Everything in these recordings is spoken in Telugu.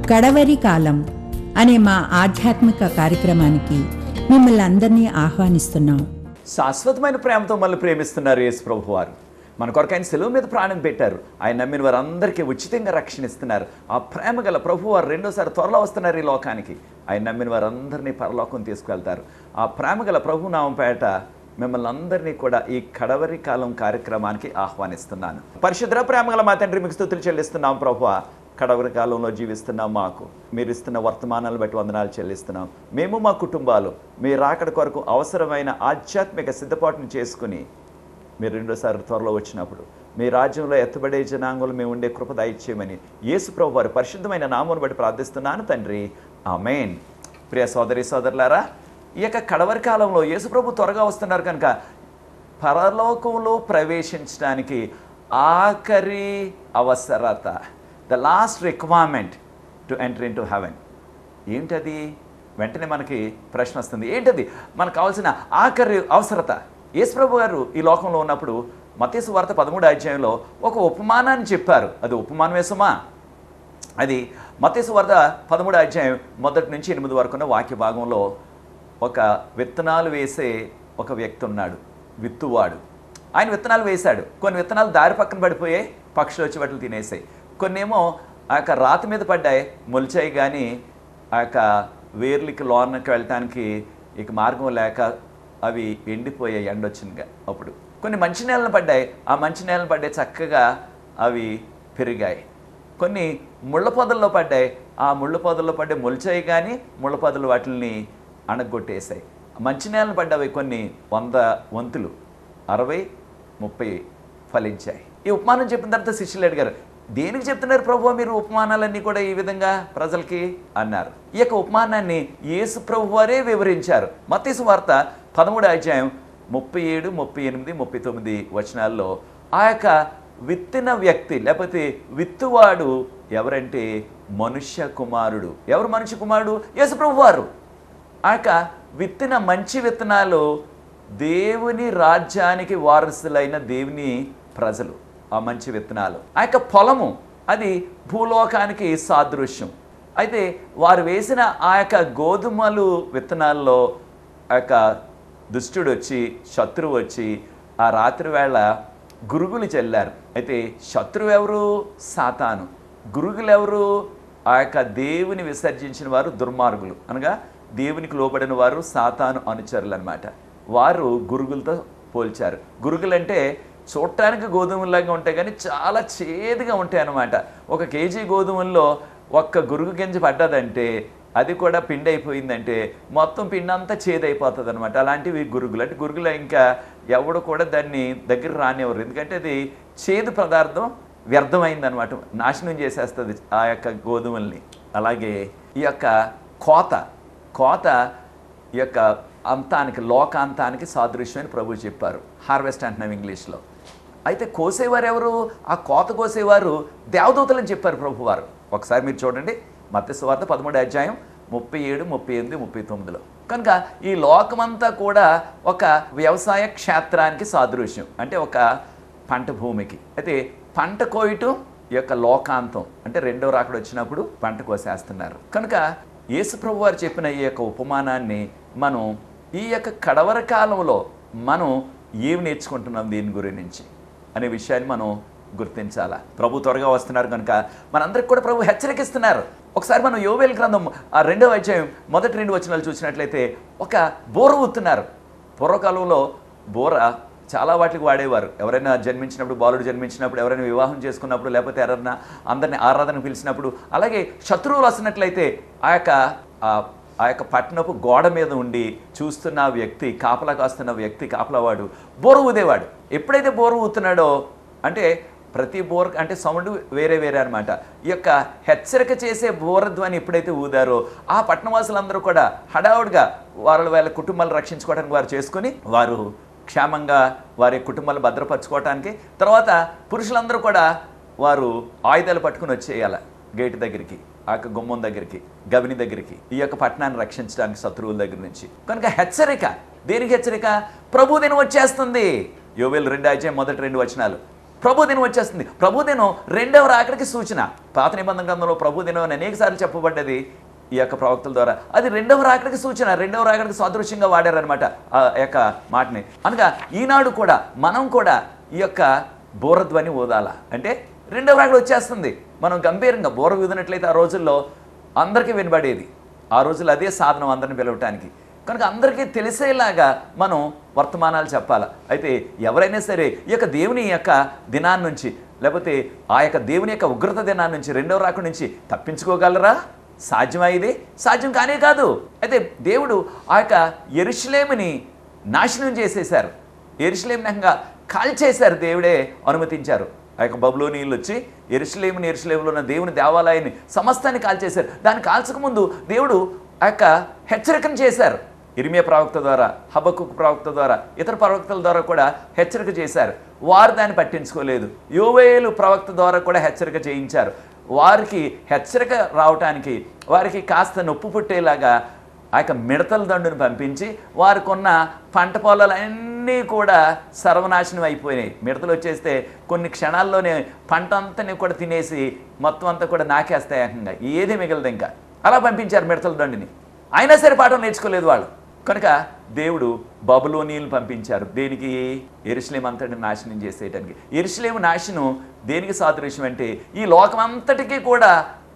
కడవరి కాలం అనే మా ఆధ్యాత్మిక కార్యక్రమానికి మిమ్మల్ని అందరినీ ఆహ్వానిస్తున్నాం శాశ్వతమైన ప్రేమతో మళ్ళీ ప్రేమిస్తున్నారు యేసు ప్రభు వారు మన కొరకు ఆయన సెలవు మీద ప్రాణం పెట్టారు ఆయన నమ్మిన వారందరికీ ఉచితంగా రక్షణ ఇస్తున్నారు ఆ ప్రేమ గల ప్రభు వారు రెండోసారి త్వరలో వస్తున్నారు ఈ లోకానికి ఆయన నమ్మిన వారందరినీ పరలోకం తీసుకువెళ్తారు ఆ ప్రేమ గల ప్రభు నామంపేట మిమ్మల్ని అందరినీ కూడా ఈ కడవరి కాలం కార్యక్రమానికి ఆహ్వానిస్తున్నాను పరిశుద్ర ప్రేమగల మా తండ్రి మీకు స్థుతులు చెల్లిస్తున్నాం ప్రభు కడవరి కాలంలో జీవిస్తున్నాం మాకు మీరు ఇస్తున్న వర్తమానాలు బట్టి వందనాలు చెల్లిస్తున్నాం మేము మా కుటుంబాలు మీ రాకడ కొరకు అవసరమైన ఆధ్యాత్మిక సిద్ధపాటును చేసుకుని మీరు రెండోసారి త్వరలో వచ్చినప్పుడు మీ రాజ్యంలో ఎత్తబడే జనాంగంలో మేము ఉండే కృప దయచేయమని యేసు ప్రభు వారి పరిశుద్ధమైన నామమును బట్టి ప్రార్థిస్తున్నాను తండ్రి ఆమెన్ ప్రియ సోదరి సోదరులారా ఈ యొక్క కడవరి కాలంలో యేసు ప్రభు త్వరగా వస్తున్నారు కనుక పరలోకంలో ప్రవేశించడానికి ఆఖరి అవసరత the last requirement to enter into heaven ఏంటది వెంటనే మనకి ప్రశ్న వస్తుంది ఏంటది మనకు కావాల్సిన ఆఖరి అవసరత యేసుప్రభు గారు ఈ లోకంలో ఉన్నప్పుడు మతేసు వార్త పదమూడు అధ్యాయంలో ఒక ఉపమానాన్ని చెప్పారు అది ఉపమానం వేసమా అది మతేసు వార్త పదమూడు అధ్యాయం మొదటి నుంచి ఎనిమిది వరకు ఉన్న వాక్య భాగంలో ఒక విత్తనాలు వేసే ఒక వ్యక్తి ఉన్నాడు విత్తువాడు ఆయన విత్తనాలు వేశాడు కొన్ని విత్తనాలు దారి పక్కన పడిపోయాయి పక్షులు వచ్చి వాటిని తినేసాయి కొన్ని ఏమో ఆ యొక్క రాతి మీద పడ్డాయి మొలిచాయి కానీ ఆ యొక్క వేర్లకి లోనకి వెళ్ళటానికి ఇక మార్గం లేక అవి ఎండిపోయాయి ఎండొచ్చిందిగా అప్పుడు కొన్ని మంచి నేలను పడ్డాయి ఆ మంచి నేలను పడ్డాయి చక్కగా అవి పెరిగాయి కొన్ని ముళ్ళ పొదల్లో పడ్డాయి ఆ ముళ్ళ పొదల్లో పడ్డే మొలిచాయి కానీ ముళ్ళ పొదలు వాటిని అణగొట్టేశాయి మంచి నేలను పడ్డవి కొన్ని వంద వంతులు అరవై ముప్పై ఫలించాయి ఈ ఉపమానం చెప్పిన తర్వాత శిష్యులు అడిగారు దేనికి చెప్తున్నారు ప్రభు మీరు ఉపమానాలన్నీ కూడా ఈ విధంగా ప్రజలకి అన్నారు ఈ యొక్క ఉపమానాన్ని యేసు ప్రభు వారే వివరించారు మత్తీసు వార్త పదమూడు అధ్యాయం ముప్పై ఏడు ముప్పై ఎనిమిది ముప్పై తొమ్మిది వచనాల్లో ఆ యొక్క విత్తిన వ్యక్తి లేకపోతే విత్తువాడు ఎవరంటే మనుష్య కుమారుడు ఎవరు మనుష్య కుమారుడు యేసు ప్రభు వారు ఆ యొక్క విత్తిన మంచి విత్తనాలు దేవుని రాజ్యానికి వారసులైన దేవుని ప్రజలు ఆ మంచి విత్తనాలు ఆ యొక్క పొలము అది భూలోకానికి సాదృశ్యం అయితే వారు వేసిన ఆ యొక్క గోధుమలు విత్తనాల్లో ఆ యొక్క దుష్టుడు వచ్చి శత్రువు వచ్చి ఆ రాత్రి వేళ గురుగులు చెల్లారు అయితే శత్రువు ఎవరు సాతాను గురుగులు ఎవరు ఆ యొక్క దేవుని విసర్జించిన వారు దుర్మార్గులు అనగా దేవునికి లోబడిన వారు సాతాను అనుచరులు అనమాట వారు గురుగులతో పోల్చారు గురుగులంటే చూడటానికి గోధుమలాగా ఉంటాయి కానీ చాలా చేదుగా ఉంటాయి అన్నమాట ఒక కేజీ గోధుమల్లో ఒక్క గురుగు గింజ పడ్డదంటే అది కూడా పిండి అయిపోయిందంటే మొత్తం పిండి అంతా చేదైపోతుంది అనమాట అలాంటివి గురుగులు అంటే గురుగులు ఇంకా ఎవడు కూడా దాన్ని దగ్గర రానివ్వరు ఎందుకంటే అది చేదు పదార్థం వ్యర్థమైందనమాట నాశనం చేసేస్తుంది ఆ యొక్క గోధుమల్ని అలాగే ఈ యొక్క కోత కోత ఈ యొక్క అంతానికి లోకాంతానికి సాదృశ్యమని ప్రభు చెప్పారు హార్వెస్ట్ అంటున్నాం ఇంగ్లీష్లో అయితే కోసేవారు ఎవరు ఆ కోత కోసేవారు దేవదూతలని చెప్పారు ప్రభువారు ఒకసారి మీరు చూడండి మత్స్యవార్త పదమూడు అధ్యాయం ముప్పై ఏడు ముప్పై ఎనిమిది ముప్పై తొమ్మిదిలో కనుక ఈ లోకమంతా కూడా ఒక వ్యవసాయ క్షేత్రానికి సాదృశ్యం అంటే ఒక పంట భూమికి అయితే పంట కోయటం ఈ యొక్క లోకాంతం అంటే రెండో రాకడ వచ్చినప్పుడు పంట కోసేస్తున్నారు కనుక యేసుప్రభు వారు చెప్పిన ఈ యొక్క ఉపమానాన్ని మనం ఈ యొక్క కడవర కాలంలో మనం ఏమి నేర్చుకుంటున్నాం దీని గురించి అనే విషయాన్ని మనం గుర్తించాలా ప్రభు త్వరగా వస్తున్నారు కనుక మనందరికి కూడా ప్రభు హెచ్చరికిస్తున్నారు ఒకసారి మనం యోవేల్ గ్రంథం ఆ రెండవ అధ్యాయం మొదటి రెండు వచనాలు చూసినట్లయితే ఒక బోర ఊతున్నారు పూర్వకాలంలో బోర చాలా వాటికి వాడేవారు ఎవరైనా జన్మించినప్పుడు బాలుడు జన్మించినప్పుడు ఎవరైనా వివాహం చేసుకున్నప్పుడు లేకపోతే ఎవరైనా అందరిని ఆరాధన పిలిచినప్పుడు అలాగే శత్రువులు వస్తున్నట్లయితే ఆ యొక్క ఆ- ఆ యొక్క పట్టణపు గోడ మీద ఉండి చూస్తున్న ఆ వ్యక్తి కాపలా కాస్తున్న వ్యక్తి కాపలావాడు బోరు ఊదేవాడు ఎప్పుడైతే బోరు ఊతున్నాడో అంటే ప్రతి బోర్ అంటే సౌండ్ వేరే వేరే అనమాట ఈ యొక్క హెచ్చరిక చేసే బోరధ్వని ఎప్పుడైతే ఊదారో ఆ పట్టణవాసులందరూ కూడా హడావుడిగా వాళ్ళ వాళ్ళ కుటుంబాలు రక్షించుకోవడానికి వారు చేసుకుని వారు క్షేమంగా వారి కుటుంబాలు భద్రపరచుకోవటానికి తర్వాత పురుషులందరూ కూడా వారు ఆయుధాలు పట్టుకుని వచ్చేయాలి గేటు దగ్గరికి ఆ యొక్క గుమ్మం దగ్గరికి గవిని దగ్గరికి ఈ యొక్క పట్టణాన్ని రక్షించడానికి శత్రువుల దగ్గర నుంచి కనుక హెచ్చరిక దేనికి హెచ్చరిక ప్రభు దినం వచ్చేస్తుంది యోవేలు రెండు అధ్యాయం మొదటి రెండు వచనాలు ప్రభు దినం వచ్చేస్తుంది ప్రభు దినం రెండవ రాకడికి సూచన పాత నిబంధన గ్రంథంలో ప్రభు దినం అని అనేక సార్లు చెప్పబడ్డది ఈ యొక్క ప్రవక్తల ద్వారా అది రెండవ రాకడికి సూచన రెండవ రాకడికి సాదృశ్యంగా వాడారనమాట ఆ యొక్క మాటని అనగా ఈనాడు కూడా మనం కూడా ఈ యొక్క బోరధ్వని ఊదాల అంటే రెండవ రాకడ వచ్చేస్తుంది మనం గంభీరంగా బోర ఊదినట్లయితే ఆ రోజుల్లో అందరికీ వినబడేది ఆ రోజుల్లో అదే సాధనం అందరిని పిలవటానికి కనుక అందరికీ తెలిసేలాగా మనం వర్తమానాలు చెప్పాలి అయితే ఎవరైనా సరే ఈ యొక్క దేవుని యొక్క దినాన్ని నుంచి లేకపోతే ఆ యొక్క దేవుని యొక్క ఉగ్రత దినాన్ని నుంచి రెండవ రాక నుంచి తప్పించుకోగలరా సాధ్యమా ఇది సాధ్యం కానే కాదు అయితే దేవుడు ఆ యొక్క ఎరుషులేముని నాశనం చేసేశారు ఎరుషులేమునంగా కాల్చేశారు దేవుడే అనుమతించారు ఆ యొక్క బబులో నీళ్ళు వచ్చి ఎరుసలేముని ఎరుసలేములో ఉన్న దేవుని దేవాలయాన్ని సమస్తాన్ని కాల్చేశారు దాన్ని కాల్చకముందు దేవుడు ఆ యొక్క హెచ్చరికను చేశారు ఇరిమియా ప్రవక్త ద్వారా హబకుక్ ప్రవక్త ద్వారా ఇతర ప్రవక్తల ద్వారా కూడా హెచ్చరిక చేశారు వారు దాన్ని పట్టించుకోలేదు యోవేలు ప్రవక్త ద్వారా కూడా హెచ్చరిక చేయించారు వారికి హెచ్చరిక రావటానికి వారికి కాస్త నొప్పు పుట్టేలాగా ఆ యొక్క మిడతల దండును పంపించి వారికి ఉన్న పంట పొలాలన్నీ కూడా సర్వనాశనం అయిపోయినాయి మిడతలు వచ్చేస్తే కొన్ని క్షణాల్లోనే పంట అంతని కూడా తినేసి మొత్తం అంతా కూడా నాకేస్తాయి ఏకంగా ఏది మిగలదు ఇంకా అలా పంపించారు మిడతల దండిని అయినా సరే పాఠం నేర్చుకోలేదు వాళ్ళు కనుక దేవుడు బబులోనీలు పంపించారు దేనికి ఎరుసలేం అంతటిని నాశనం చేసేయటానికి ఎరుసలేము నాశనం దేనికి సాదృశ్యం అంటే ఈ లోకం అంతటికీ కూడా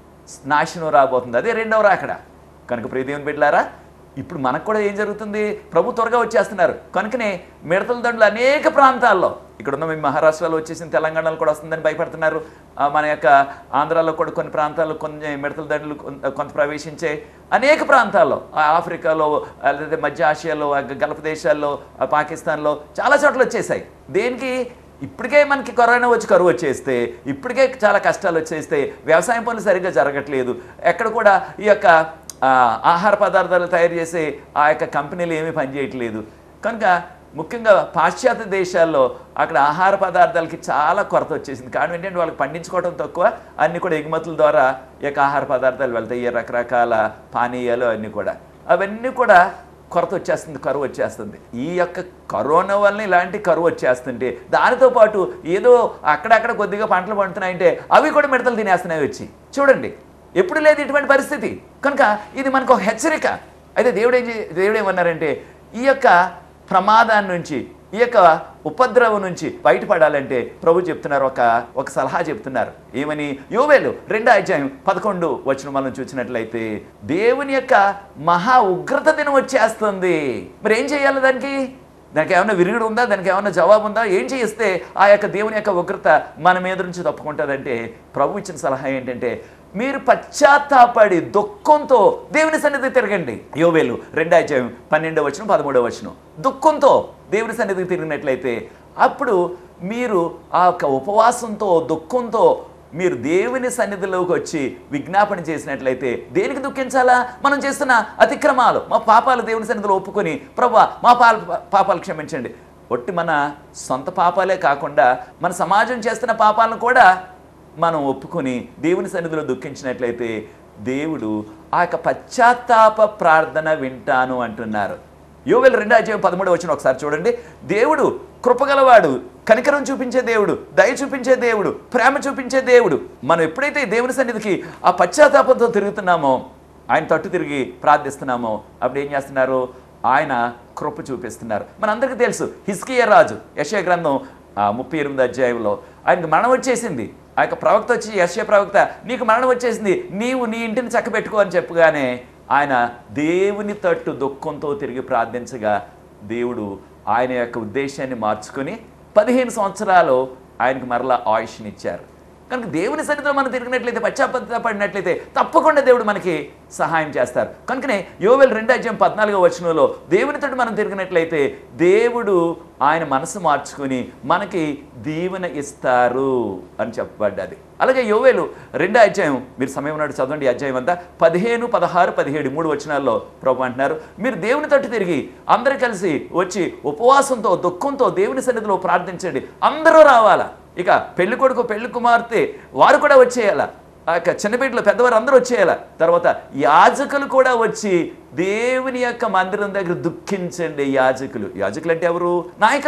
నాశనం రాబోతుంది అదే రెండవ రాకడ కనుక ప్రియదేవుని బిడ్డలారా ఇప్పుడు మనకు కూడా ఏం జరుగుతుంది ప్రభు త్వరగా వచ్చేస్తున్నారు కనుకనే మిడతల దండులు అనేక ప్రాంతాల్లో ఇక్కడ ఉన్న మీ మహారాష్ట్రలో వచ్చేసింది తెలంగాణలో కూడా వస్తుందని భయపడుతున్నారు ఆ, మన యొక్క ఆంధ్రాలో కూడా కొన్ని ప్రాంతాల్లో కొన్ని మిడతల దండులు కొంత కొంత ప్రవేశించే అనేక ప్రాంతాల్లో ఆ ఆఫ్రికాలో ఆ, లేదా మధ్య ఆసియాలో ఆ గల్ఫ్ దేశాల్లో ఆ పాకిస్తాన్లో చాలా చోట్ల వచ్చేసాయి దేనికి ఇప్పటికే మనకి కరోనా వచ్చి కరువు వచ్చేస్తే ఇప్పటికే చాలా కష్టాలు వచ్చేస్తే వ్యవసాయం పనులు సరిగ్గా జరగట్లేదు ఎక్కడ కూడా ఈ యొక్క ఆ, ఆహార పదార్థాలు తయారు చేసే ఆ యొక్క కంపెనీలు ఏమీ పనిచేయట్లేదు కనుక ముఖ్యంగా పాశ్చాత్య దేశాల్లో అక్కడ ఆహార పదార్థాలకి చాలా కొరత వచ్చేసింది కారణం ఏంటంటే వాళ్ళకి పండించుకోవడం తక్కువ అన్నీ కూడా ఎగుమతుల ద్వారా ఈ యొక్క ఆహార పదార్థాలు వెళ్తాయి ఈ రకరకాల పానీయాలు అన్నీ కూడా అవన్నీ కూడా కొరత వచ్చేస్తుంది కరువు వచ్చేస్తుంది ఈ యొక్క కరోనా వల్ల ఇలాంటి కరువు వచ్చేస్తుంటే దానితో పాటు ఏదో అక్కడక్కడ కొద్దిగా పంటలు పండుతున్నాయంటే అవి కూడా మిడతలు తినేస్తున్నాయి వచ్చి చూడండి ఎప్పుడు లేదు ఇటువంటి పరిస్థితి కనుక ఇది మనకు ఒక హెచ్చరిక అయితే దేవుడు ఏం చే- దేవుడు ఏమన్నారంటే ఈ యొక్క ప్రమాదాన్ని నుంచి ఈ యొక్క ఉపద్రవం నుంచి బయటపడాలంటే ప్రభు చెప్తున్నారు ఒక ఒక సలహా చెప్తున్నారు ఏమని యోవేలు రెండో అధ్యాయం పదకొండు వచ్చిన మనం చూసినట్లయితే దేవుని యొక్క మహా ఉగ్రత దినం వచ్చేస్తుంది మరి ఏం చేయాలి దానికి దానికి ఏమైనా విరుగుడు ఉందా దానికి ఏమైనా జవాబు ఉందా ఏం చేయిస్తే ఆ యొక్క దేవుని యొక్క ఉగ్రత మన మీద నుంచి తప్పుకుంటుందంటే ప్రభు ఇచ్చిన సలహా ఏంటంటే మీరు పశ్చాత్తాపడి దుఃఖంతో దేవుని సన్నిధి తిరగండి యోవేలు రెండో అధ్యాయం పన్నెండో వచనం పదమూడో వచనం దుఃఖంతో దేవుని సన్నిధికి తిరిగినట్లయితే అప్పుడు మీరు ఆ యొక్క ఉపవాసంతో దుఃఖంతో మీరు దేవుని సన్నిధిలోకి వచ్చి విజ్ఞాపన చేసినట్లయితే దేనికి దుఃఖించాలా మనం చేస్తున్న అతిక్రమాలు మా పాపాలు దేవుని సన్నిధిలో ఒప్పుకొని ప్రభా మా పాల పాపాలు క్షమించండి ఒట్టి మన సొంత పాపాలే కాకుండా మన సమాజం చేస్తున్న పాపాలను కూడా మనం ఒప్పుకొని దేవుని సన్నిధిలో దుఃఖించినట్లయితే దేవుడు ఆ యొక్క పశ్చాత్తాప ప్రార్థన వింటాను అంటున్నారు యోవేలు రెండో అధ్యాయం పదమూడు వచ్చిన ఒకసారి చూడండి దేవుడు కృపగలవాడు కనికరం చూపించే దేవుడు దయ చూపించే దేవుడు ప్రేమ చూపించే దేవుడు మనం ఎప్పుడైతే దేవుని సన్నిధికి ఆ పశ్చాత్తాపంతో తిరుగుతున్నామో ఆయన తట్టు తిరిగి ప్రార్థిస్తున్నామో అప్పుడు ఏం చేస్తున్నారు ఆయన కృప చూపిస్తున్నారు మనందరికీ తెలుసు హిస్కియ రాజు యశయ గ్రంథం ఆ ముప్పై ఎనిమిది అధ్యాయంలో ఆయనకు మరణం వచ్చేసింది ఆ యొక్క ప్రవక్త వచ్చి యశ్య ప్రవక్త నీకు మరణం వచ్చేసింది నీవు నీ ఇంటిని చక్కబెట్టుకో అని చెప్పగానే ఆయన దేవుని తట్టు దుఃఖంతో తిరిగి ప్రార్థించగా దేవుడు ఆయన యొక్క ఉద్దేశాన్ని మార్చుకొని పదిహేను సంవత్సరాలు ఆయనకు మరలా ఆయుష్నిచ్చారు కనుక దేవుని సన్నిధిలో మనం తిరిగినట్లయితే పశ్చాత్తాపడినట్లయితే తప్పకుండా దేవుడు మనకి సహాయం చేస్తారు కనుకనే యోవేల్ రెండు అధ్యాయం పద్నాలుగో వచనంలో దేవునితో మనం తిరిగినట్లయితే దేవుడు ఆయన మనసు మార్చుకుని మనకి దీవెన ఇస్తారు అని చెప్పబడ్డది అలాగే యోవేలు రెండో అధ్యాయం మీరు సమయం నాడు చదవండి ఈ అధ్యాయం అంతా పదిహేను పదహారు పదిహేడు మూడు వచనాల్లో ప్రభు అంటున్నారు మీరు దేవుని తట్టు తిరిగి అందరూ కలిసి వచ్చి ఉపవాసంతో దుఃఖంతో దేవుని సన్నిధిలో ప్రార్థించండి అందరూ రావాలా ఇక పెళ్లి కొడుకు పెళ్లి కుమార్తె వారు కూడా వచ్చేయాల ఆ యొక్క చిన్నబిడ్డలు పెద్దవారు అందరూ వచ్చేయాల తర్వాత యాజకులు కూడా వచ్చి దేవుని యొక్క మందిరం దగ్గర దుఃఖించండి యాజకులు యాజకులు అంటే ఎవరు నాయకులు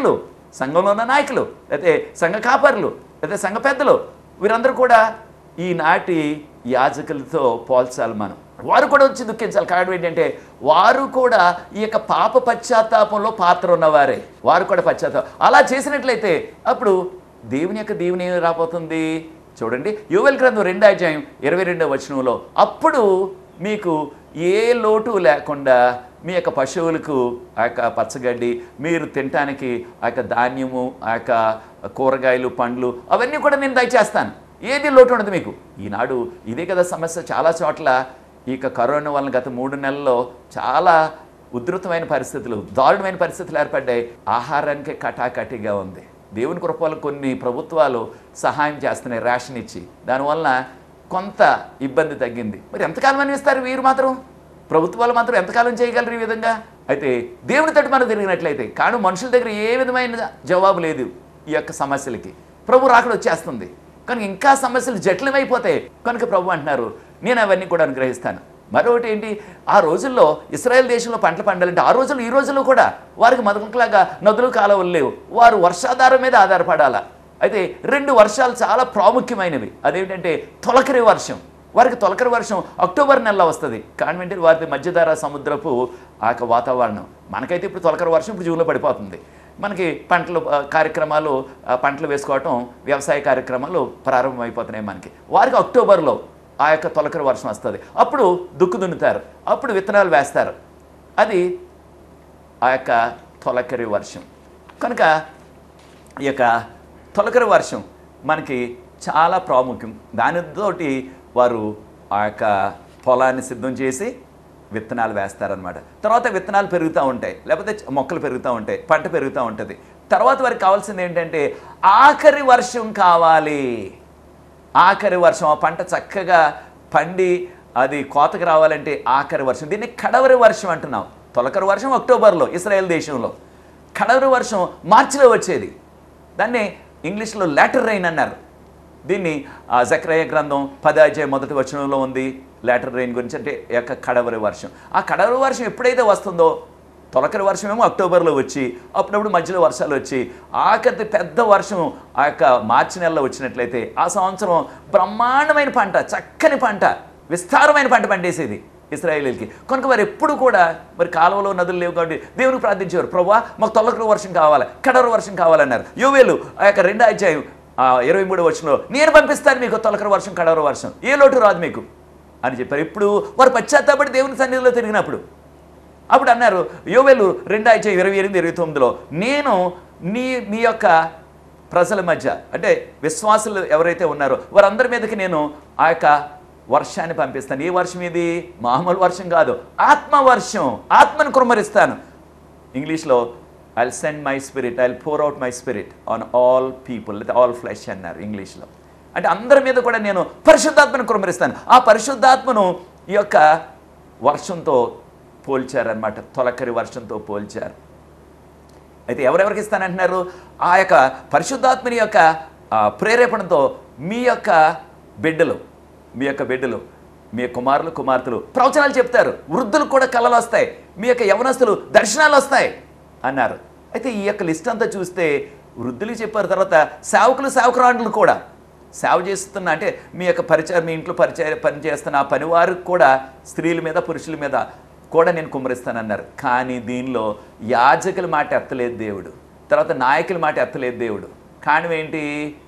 సంఘంలో ఉన్న నాయకులు లేకపోతే సంఘ కాపరులు లేకపోతే సంఘ పెద్దలు వీరందరూ కూడా ఈనాటి యాజకులతో పోల్చాలి మనం వారు కూడా వచ్చి దుఃఖించాలి కారణం ఏంటంటే వారు కూడా ఈ యొక్క పాప పశ్చాత్తాపంలో పాత్ర ఉన్నవారే వారు కూడా పశ్చాత్తాపం అలా చేసినట్లయితే అప్పుడు దేవుని యొక్క దేవుని ఏమి రాబోతుంది చూడండి యువల్ గ్రంథం రెండో అధ్యాయం ఇరవై రెండో వచనంలో అప్పుడు మీకు ఏ లోటు లేకుండా మీ యొక్క పశువులకు ఆ యొక్క పచ్చగడ్డి మీరు తినటానికి ఆ యొక్క ధాన్యము ఆ యొక్క కూరగాయలు పండ్లు అవన్నీ కూడా నేను దయచేస్తాను ఏది లోటు ఉండదు మీకు ఈనాడు ఇదే కదా సమస్య చాలా చోట్ల ఈ యొక్క కరోనా వలన గత మూడు నెలల్లో చాలా ఉధృతమైన పరిస్థితులు దారుణమైన పరిస్థితులు ఏర్పడ్డాయి ఆహారానికి కటాకటిగా ఉంది దేవుని కృపలు కొన్ని ప్రభుత్వాలు సహాయం చేస్తున్నాయి రేషన్ ఇచ్చి దానివల్ల కొంత ఇబ్బంది తగ్గింది మరి ఎంతకాలం అని ఇస్తారు వీరు మాత్రం ప్రభుత్వాలు మాత్రం ఎంతకాలం చేయగలరు ఈ విధంగా అయితే దేవుని తట్టు మనం తిరిగినట్లయితే కానీ మనుషుల దగ్గర ఏ విధమైన జవాబు లేదు ఈ యొక్క సమస్యలకి ప్రభు రాకడ వచ్చేస్తుంది కనుక ఇంకా సమస్యలు జటిలమైపోతాయి కనుక ప్రభు అంటున్నారు నేను అవన్నీ కూడా అనుగ్రహిస్తాను మరొకటి ఏంటి ఆ రోజుల్లో ఇస్రాయేల్ దేశంలో పంటలు పండాలంటే ఆ రోజుల్లో ఈ రోజుల్లో కూడా వారికి మొదటిలాగా నదులు కాలువలు లేవు వారు వర్షాధారం మీద ఆధారపడాలా అయితే రెండు వర్షాలు చాలా ప్రాముఖ్యమైనవి అదేంటంటే తొలకరి వర్షం వారికి తొలకరి వర్షం అక్టోబర్ నెలలో వస్తుంది కాన్వెంట్ వారి మధ్యధార సముద్రపు ఆ యొక్క వాతావరణం మనకైతే ఇప్పుడు తొలకరి వర్షం ఇప్పుడు జూన్లో పడిపోతుంది మనకి పంటలు ఆ, కార్యక్రమాలు ఆ, పంటలు వేసుకోవటం వ్యవసాయ కార్యక్రమాలు ప్రారంభమైపోతున్నాయి మనకి వారికి అక్టోబర్లో ఆ యొక్క తొలకరి వర్షం వస్తుంది అప్పుడు దుక్కు దున్నుతారు అప్పుడు విత్తనాలు వేస్తారు అది ఆ యొక్క తొలకరి వర్షం కనుక ఈ యొక్క తొలకరి వర్షం మనకి చాలా ప్రాముఖ్యం దానితోటి వారు ఆ యొక్క పొలాన్ని సిద్ధం చేసి విత్తనాలు వేస్తారనమాట తర్వాత విత్తనాలు పెరుగుతూ ఉంటాయి లేకపోతే మొక్కలు పెరుగుతూ ఉంటాయి పంట పెరుగుతూ ఉంటుంది తర్వాత వారికి కావాల్సింది ఏంటంటే ఆఖరి వర్షం కావాలి ఆఖరి వర్షం ఆ పంట చక్కగా పండి అది కోతకు రావాలంటే ఆఖరి వర్షం దీన్ని కడవరి వర్షం అంటున్నాం తొలకరి వర్షం అక్టోబర్లో ఇస్రాయేల్ దేశంలో కడవరి వర్షం మార్చిలో వచ్చేది దాన్ని ఇంగ్లీష్లో లాటర్ రైన్ అన్నారు దీన్ని ఆ జక్రయ గ్రంథం పదాధ్యాయ మొదటి వచనంలో ఉంది లాటర్ రైన్ గురించి అంటే ఈ యొక్క కడవరి వర్షం ఆ కడవరి వర్షం ఎప్పుడైతే వస్తుందో తొలకరి వర్షం ఏమో అక్టోబర్లో వచ్చి అప్పుడప్పుడు మధ్యలో వర్షాలు వచ్చి ఆఖరి పెద్ద వర్షం ఆ యొక్క మార్చి నెలలో వచ్చినట్లయితే ఆ సంవత్సరం బ్రహ్మాండమైన పంట చక్కని పంట విస్తారమైన పంట పండేసేది ఇస్రాయేలీలకి కనుక వారు ఎప్పుడు కూడా మరి కాలువలో నదులు లేవు కాబట్టి దేవునికి ప్రార్థించేవారు ప్రభా మాకు తొలకరి వర్షం కావాలి కడవరి వర్షం కావాలన్నారు యోవేలు ఆ యొక్క రెండో అధ్యాయం ఆ ఇరవై మూడు వర్షంలో నేను పంపిస్తాను మీకు తొలకరి వర్షం కడవరి వర్షం ఏ లోటు రాదు మీకు అని చెప్పారు ఇప్పుడు వారు పశ్చాత్తాపడి దేవుని సన్నిధిలో తిరిగినప్పుడు అప్పుడు అన్నారు యోవేలు రెండు ఆయిచ ఇరవై ఎనిమిది ఇరవై తొమ్మిదిలో నేను నీ మీ యొక్క ప్రజల మధ్య అంటే విశ్వాసులు ఎవరైతే ఉన్నారో వారందరి మీదకి నేను ఆ యొక్క వర్షాన్ని పంపిస్తాను ఏ వర్షం ఇది మామూలు వర్షం కాదు ఆత్మ వర్షం ఆత్మను కుమ్మరిస్తాను ఇంగ్లీష్లో I send my spirit I pour out my spirit on all people లేదా ఆల్ ఫ్లెష్ అన్నారు ఇంగ్లీష్లో అంటే అందరి మీద కూడా నేను పరిశుద్ధాత్మను కుమ్మరిస్తాను ఆ పరిశుద్ధాత్మను ఈ యొక్క వర్షంతో పోల్చారనమాట తొలకరి వర్షంతో పోల్చారు అయితే ఎవరెవరికి ఇస్తానంటున్నారు ఆ యొక్క పరిశుద్ధాత్మని యొక్క ఆ, ప్రేరేపణతో మీ యొక్క బిడ్డలు మీ యొక్క బిడ్డలు మీ కుమారులు కుమార్తెలు ప్రవచనాలు చెప్తారు వృద్ధులు కూడా కళలు వస్తాయి మీ యొక్క యవనస్తులు దర్శనాలు వస్తాయి అన్నారు అయితే ఈ యొక్క లిస్ట్ అంతా చూస్తే వృద్ధులు చెప్పారు తర్వాత సేవకులు సేవకురాండ్లు కూడా సేవ చేస్తున్న అంటే మీ యొక్క పరిచయం మీ ఇంట్లో పరిచయ పని చేస్తున్న ఆ పనివారికి కూడా స్త్రీల మీద పురుషుల మీద కూడా నేను కుమ్మరిస్తానన్నారు కానీ దీనిలో యాజకుల మాట ఎత్తలేదు దేవుడు తర్వాత నాయకుల మాట ఎత్తలేదు దేవుడు కారణం ఏంటి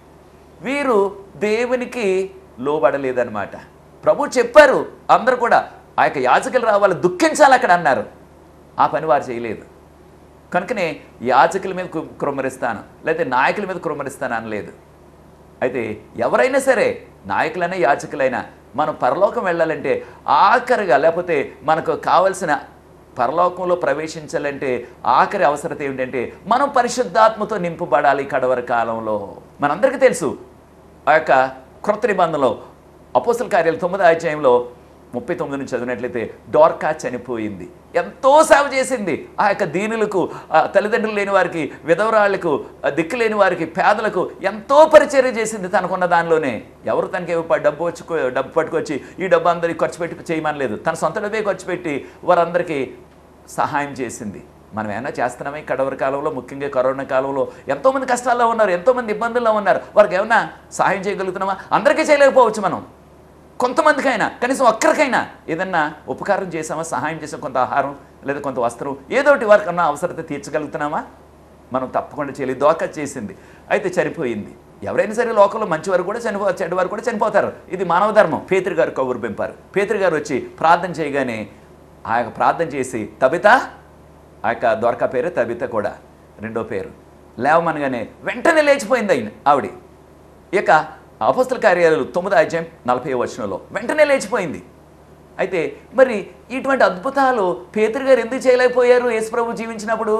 వీరు దేవునికి లోబడలేదన్నమాట ప్రభు చెప్పారు అందరూ కూడా ఆ యొక్క యాజకులు రావాలి దుఃఖించాలి అక్కడ అన్నారు ఆ పని వారు చేయలేదు కనుకనే యాజకుల మీద కు- కుమ్మరిస్తాను లేకపోతే నాయకుల మీద కుమ్మరిస్తాను అనలేదు అయితే ఎవరైనా సరే నాయకులైనా యాచకులైనా మనం పరలోకం వెళ్ళాలంటే ఆఖరిగా లేకపోతే మనకు కావలసిన పరలోకంలో ప్రవేశించాలంటే ఆఖరి అవసరత ఏమిటంటే మనం పరిశుద్ధాత్మతో నింపబడాలి కడవరి కాలంలో మనందరికీ తెలుసు ఆ యొక్క క్రొత్త నిబంధనలో అపోసల కార్యాలు తొమ్మిదో అధ్యాయంలో ముప్పై తొమ్మిది నుంచి చదివినట్లయితే డోర్కా చనిపోయింది ఎంతో సేవ చేసింది ఆ యొక్క దీనులకు ఆ తల్లిదండ్రులు లేని వారికి విధవరాళ్లకు ఆ దిక్కు లేని వారికి పేదలకు ఎంతో పరిచర్య చేసింది తనకున్న దానిలోనే ఎవరు తనకి ఇవ్వ- డబ్బు వచ్చి డబ్బు పట్టుకొచ్చి ఈ డబ్బు అందరికి ఖర్చు పెట్టి చేయమనలేదు తన సొంత డబ్బే ఖర్చు పెట్టి వారందరికీ సహాయం చేసింది మనం ఏమైనా చేస్తున్నామా ఈ కడవరి కాలంలో ముఖ్యంగా కరోనా కాలంలో ఎంతోమంది కష్టాల్లో ఉన్నారు ఎంతోమంది ఇబ్బందుల్లో ఉన్నారు వారికి ఏమైనా సహాయం చేయగలుగుతున్నామా అందరికీ చేయలేకపోవచ్చు మనం కొంతమందికైనా కనీసం ఒక్కరికైనా ఏదన్నా ఉపకారం చేసామా సహాయం చేసాం కొంత ఆహారం లేదా కొంత వస్త్రం ఏదోటి వారికి అన్న అవసరత తీర్చగలుగుతున్నామా మనం తప్పకుండా చేయలేదు దోక చేసింది అయితే చనిపోయింది ఎవరైనా సరే లోకంలో మంచివారు కూడా చనిపో చెడ్డవారు కూడా చనిపోతారు ఇది మానవ ధర్మం పేతురు గారు కబురు పెంపారు పేతురు గారు వచ్చి ప్రార్థన చేయగానే ఆ యొక్క ప్రార్థన చేసి తబిత ఆ యొక్క దొరక పేరే తబిత కూడా రెండో పేరు లేవమనగానే వెంటనే లేచిపోయింది ఆయన ఆవిడ ఇక అపస్తుల కార్యాలు తొమ్మిదో అధ్యాయం నలభై వచనంలో వెంటనే లేచిపోయింది అయితే మరి ఇటువంటి అద్భుతాలు పేతురు గారు ఎందుకు చేయలేకపోయారు యేసుప్రభు జీవించినప్పుడు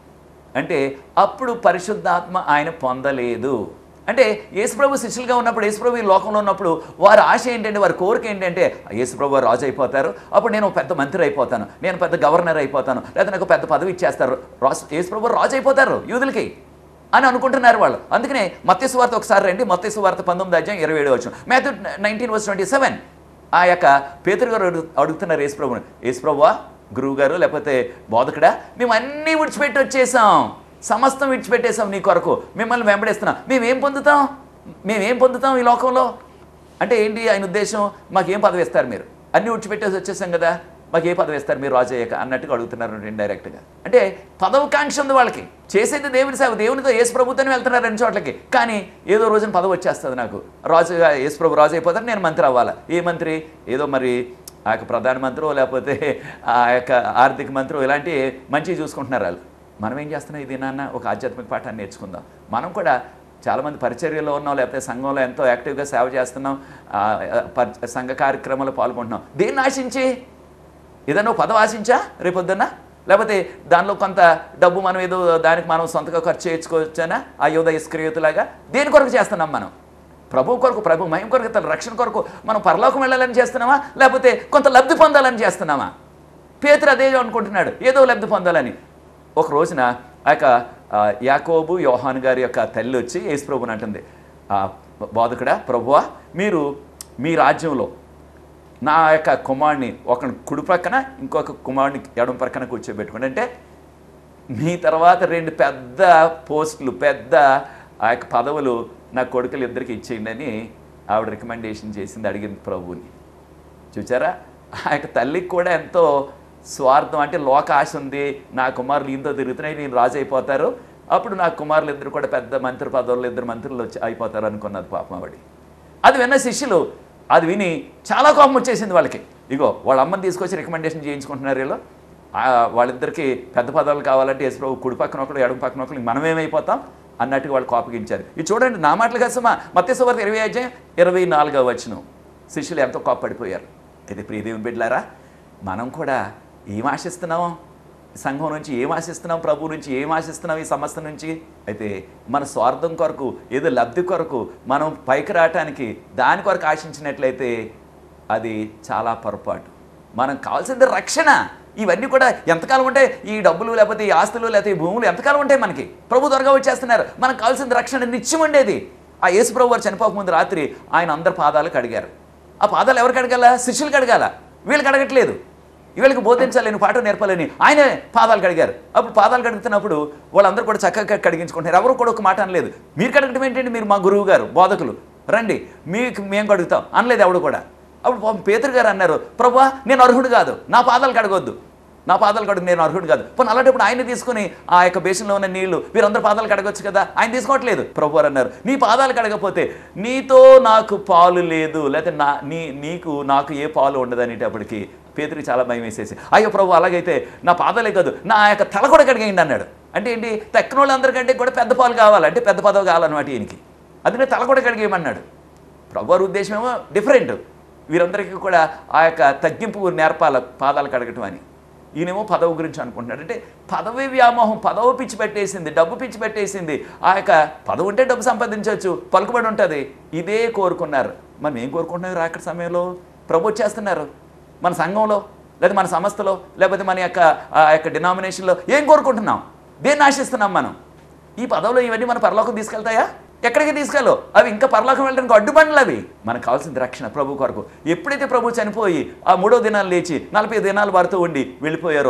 అంటే అప్పుడు పరిశుద్ధాత్మ ఆయన పొందలేదు అంటే యేసుప్రభు శిష్యులుగా ఉన్నప్పుడు యేసుప్రభు ఈ లోకంలో ఉన్నప్పుడు వారి ఆశ ఏంటంటే వారి కోరిక ఏంటంటే యేసుప్రభు వారు రాజు అయిపోతారు అప్పుడు నేను పెద్ద మంత్రి అయిపోతాను నేను పెద్ద గవర్నర్ అయిపోతాను లేదా నాకు పెద్ద పదవి ఇచ్చేస్తారు రాసు యేసుప్రభు రాజు అయిపోతారు యూదులకి అని అనుకుంటున్నారు వాళ్ళు అందుకనే మత్స్సు వార్త ఒకసారి రండి మత్స్సు వార్త పంతొమ్మిది అధ్యాయం ఇరవై ఏడు వచ్చిన Matthew nineteen verse twenty seven ఆ యొక్క పేతురు గారు అడుగు అడుగుతున్నారు యేసుప్రభుని యేసుప్రభువా గురువు గారు లేకపోతే బోధకుడా మేము అన్నీ విడిచిపెట్టి వచ్చేసాం సమస్తం విడిచిపెట్టేసాం నీ కొరకు మిమ్మల్ని వెంబడిస్తున్నాం మేమేం పొందుతాం మేమేం పొందుతాం ఈ లోకంలో అంటే ఏంటి ఆయన ఉద్దేశం మాకేం పదవి ఇస్తారు మీరు అన్నీ విడిచిపెట్టేసి వచ్చేసాం కదా మాకు ఏ పదవి ఇస్తారు మీరు రాజు అయ్యాక అన్నట్టుగా అడుగుతున్నారు ఇండైరెక్ట్గా అంటే పదవికాంక్ష ఉంది వాళ్ళకి చేసేది దేవుని సేవ దేవునితో యేసు ప్రభుత్వం వెళ్తున్నారు అన్ని చోట్లకి కానీ ఏదో రోజున పదవి వచ్చేస్తుంది నాకు రాజుగా యేసు ప్రభు రాజు అయిపోతారు నేను మంత్రి అవ్వాలా ఏ మంత్రి ఏదో మరి ఆ యొక్క ప్రధానమంత్రి లేకపోతే ఆ యొక్క ఆర్థిక మంత్రి ఇలాంటి మంచిగా చూసుకుంటున్నారు వాళ్ళు మనం ఏం చేస్తున్నాం ఇది నాన్న ఒక ఆధ్యాత్మిక పాఠాన్ని నేర్చుకుందాం మనం కూడా చాలామంది పరిచర్యలో ఉన్నాం లేకపోతే సంఘంలో ఎంతో యాక్టివ్గా సేవ చేస్తున్నాం ఆ, పర్- సంఘ కార్యక్రమాల్లో పాల్గొంటున్నాం దేన్ని ఆశించి ఏదైనా పదవి ఆశించా రేపొద్దున్న లేకపోతే దానిలో కొంత డబ్బు మనం ఏదో దానికి మనం సొంతగా ఖర్చు చేయించుకోవచ్చానా ఆ యోధ ఇస్క్రియోతులాగా దేని కొరకు చేస్తున్నాం మనం ప్రభు కొరకు ప్రభు మహిమ కొరకు తన రక్షణ కొరకు మనం పరలోకం వెళ్ళాలని చేస్తున్నామా లేకపోతే కొంత లబ్ధి పొందాలని చేస్తున్నామా పేతురు అదే అనుకుంటున్నాడు ఏదో లబ్ధి పొందాలని ఒక రోజున ఆ యొక్క ఆ, యాకోబు యోహాన్ గారి యొక్క తల్లి వచ్చి యేసు ప్రభుని అంటుంది ఆ, బోధకుడా ప్రభువా మీరు మీ రాజ్యంలో నా యొక్క కుమారుని ఒకని కుడి ప్రక్కన ఇంకొక కుమారుని ఎడమ ప్రక్కన కూర్చోబెట్టుకోండి అంటే మీ తర్వాత రెండు పెద్ద పోస్టులు పెద్ద ఆ యొక్క పదవులు నా కొడుకులు ఇద్దరికి ఇచ్చేయండి అని ఆవిడ రికమెండేషన్ చేసింది అడిగింది ప్రభువుని చూచారా ఆ యొక్క తల్లికి కూడా ఎంతో స్వార్థం అంటే లోక ఆశ ఉంది నా కుమారులు ఈయనతో తిరుగుతున్నాయి నేను రాజు అయిపోతారు అప్పుడు నా కుమారులు ఇద్దరు కూడా పెద్ద మంత్రి పదవులు ఇద్దరు మంత్రులు వచ్చి అయిపోతారు అనుకున్నది పాపం ఆవిడ అది విన్న శిష్యులు అది విని చాలా కోపం వచ్చేసింది వాళ్ళకి ఇగో వాళ్ళ అమ్మని తీసుకొచ్చి రికమెండేషన్ చేయించుకుంటున్నారు వీళ్ళు ఆ, వాళ్ళిద్దరికి పెద్ద పదవులు కావాలంటే యేసుప్రభు కుడి పక్కన ఒకడు ఎడమ పక్కన ఒకడు మనం ఏమైపోతాం అన్నట్టుగా వాళ్ళు కోపగించారు ఇది చూడండి నా మాటలు కసమా మత్స్యవార్త ఇరవై అధ్యాయం ఇరవై నాలుగవ వచనం శిష్యులు ఎంతో కోప్పడిపోయారు అయితే ప్రియదేవుని బిడ్డలారా మనం కూడా ఏం ఆశిస్తున్నాం సంఘం నుంచి ఏం ఆశిస్తున్నాం ప్రభు నుంచి ఏం ఆశిస్తున్నాం ఈ సంస్థ నుంచి అయితే మన స్వార్థం కొరకు ఏదో లబ్ధి కొరకు మనం పైకి రావటానికి దాని కొరకు ఆశించినట్లయితే అది చాలా పొరపాటు మనం కావాల్సింది రక్షణ ఇవన్నీ కూడా ఎంతకాలం ఉంటాయి ఈ డబ్బులు లేకపోతే ఈ ఆస్తులు లేకపోతే ఈ భూములు ఎంతకాలం ఉంటాయి మనకి ప్రభు త్వరగా వచ్చేస్తున్నారు మనకు కావాల్సింది రక్షణ నిత్యం ఉండేది ఆ యేసు ప్రభు వారు చనిపోకముందు రాత్రి ఆయన అందరి పాదాలు కడిగారు ఆ పాదాలు ఎవరికి అడగాల శిష్యులకు అడగాల వీళ్ళకి అడగట్లేదు వీళ్ళకి బోధించాలని పాట నేర్పాలని ఆయనే పాదాలు కడిగారు అప్పుడు పాదాలు కడుగుతున్నప్పుడు వాళ్ళందరూ కూడా చక్కగా కడిగించుకుంటున్నారు ఎవరు కూడా ఒక మాట అనలేదు మీరు కడగటం ఏంటంటే మీరు మా గురువు గారు బోధకులు రండి మీకు మేము కడుగుతాం అనలేదు ఎవడు కూడా అప్పుడు పాపం పేతురు గారు అన్నారు ప్రభా నేను అర్హుడు కాదు నా పాదాలు కడగొద్దు నా పాదాలు కడుగు నేను అర్హుడు కాదు పోనీ అలాంటప్పుడు ఆయన తీసుకుని ఆ యొక్క బేషన్లో ఉన్న నీళ్లు వీరందరూ పాదాలు కడగొచ్చు కదా ఆయన తీసుకోవట్లేదు ప్రభు వారు అన్నారు నీ పాదాలు కడగపోతే నీతో నాకు పాలు లేదు లేకపోతే నా నీ నీకు నాకు ఏ పాలు ఉండదు అనేటప్పటికి పేతురికి చాలా భయం వేసేసి అయ్యో ప్రభు అలాగైతే నా పాదాలే కాదు నా యొక్క తల కూడా కడిగేయండి అన్నాడు అంటే ఏంటి తక్కిన వాళ్ళందరికంటే కూడా పెద్ద పాలు కావాలి అంటే పెద్ద పదవి కావాలన్నమాట ఈయనకి అందుకనే తల కూడా కడిగేయమన్నాడు ప్రభు వారి ఉద్దేశం ఏమో డిఫరెంట్ వీరందరికీ కూడా ఆ యొక్క తగ్గింపు నేర్పాల పాదాలు కడగటం అని ఈయనేమో పదవి గురించి అనుకుంటున్నాడు అంటే పదవి వ్యామోహం పదవి పిచ్చి పెట్టేసింది డబ్బు పిచ్చి పెట్టేసింది ఆ యొక్క పదవి ఉంటే డబ్బు సంపాదించవచ్చు పలుకుబడి ఉంటుంది ఇదే కోరుకున్నారు మనం ఏం కోరుకుంటున్నారు రాకటి సమయంలో ప్రభు వచ్చేస్తున్నారు మన సంఘంలో లేదా మన సంస్థలో లేకపోతే మన యొక్క ఆ యొక్క డినామినేషన్లో ఏం కోరుకుంటున్నాం దేన్ని ఆశిస్తున్నాం మనం ఈ పదవులు ఇవన్నీ మన పరలోకం తీసుకెళ్తాయా ఎక్కడికి తీసుకెళ్ళు అవి ఇంకా పరలోకం వెళ్ళడానికి అడ్డుబండ్లు అవి మనకు కావాల్సింది రక్షణ ప్రభు కొరకు ఎప్పుడైతే ప్రభు చనిపోయి ఆ మూడో దినాలు లేచి నలభై దినాలు వారితో ఉండి వెళ్ళిపోయారో అప్పుడు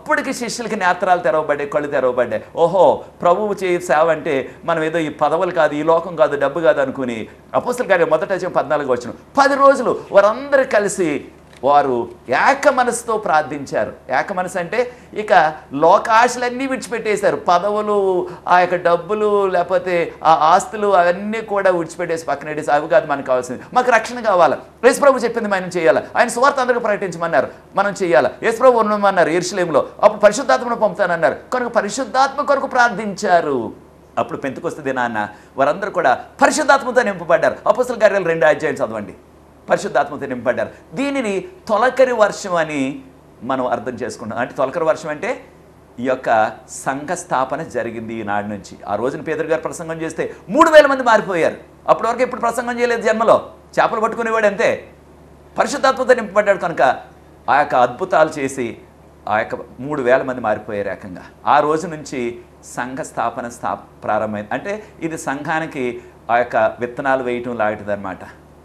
అప్పటికి శిష్యులకి నేత్రాలు తెరవబడ్డాయి కళ్ళు తెరవబడ్డాయి ఓహో ప్రభువు చేయ సేవ అంటే మనం ఏదో ఈ పదవులు కాదు ఈ లోకం కాదు డబ్బు కాదు అనుకుని అపోస్తుల గారి మొదట వచ్చిన పద్నాలుగు వచ్చిన పది రోజులు వారందరూ కలిసి వారు ఏక మనసుతో ప్రార్థించారు ఏక మనసు అంటే ఇక లోకాశలన్నీ విడిచిపెట్టేశారు పదవులు ఆ యొక్క డబ్బులు లేకపోతే ఆ ఆస్తులు అవన్నీ కూడా విడిచిపెట్టేసి పక్కన పెట్టేసి అవి కాదు మనకు కావాల్సింది మాకు రక్షణ కావాలి యేసుప్రభు చెప్పింది మనం చేయాలి ఆయన సువార్త అందరికీ ప్రకటించమన్నారు మనం చేయాలి యేసుప్రభు ఉండమన్నారు ఎరుసలేంలో అప్పుడు పరిశుద్ధాత్మను పంపుతానన్నారు కనుక పరిశుద్ధాత్మ కొరకు ప్రార్థించారు అప్పుడు పెంతుకొస్తే దినాన్న వారందరూ కూడా పరిశుద్ధాత్మతో నింపబడ్డారు అపస్తుల కార్యాలు రెండు అధ్యాయం చదవండి పరిశుద్ధాత్మతో నింపబడ్డారు దీనిని తొలకరి వర్షం అని మనం అర్థం చేసుకుంటాం అంటే తొలకరి వర్షం అంటే ఈ యొక్క సంఘ స్థాపన జరిగింది ఈనాడు నుంచి ఆ రోజున పేదరు గారు ప్రసంగం చేస్తే మూడు వేల మంది మారిపోయారు అప్పటి వరకు ఇప్పుడు ప్రసంగం చేయలేదు జన్మలో చేపలు పట్టుకునేవాడు అంతే పరిశుద్ధాత్మతో నింపబడ్డాడు కనుక ఆ యొక్క అద్భుతాలు చేసి ఆ యొక్క మూడు వేల మంది మారిపోయారు ఏకంగా ఆ రోజు నుంచి సంఘ స్థాపన స్థా ప్రారంభమైంది అంటే ఇది సంఘానికి ఆ యొక్క విత్తనాలు వేయటం లాంటిది అనమాట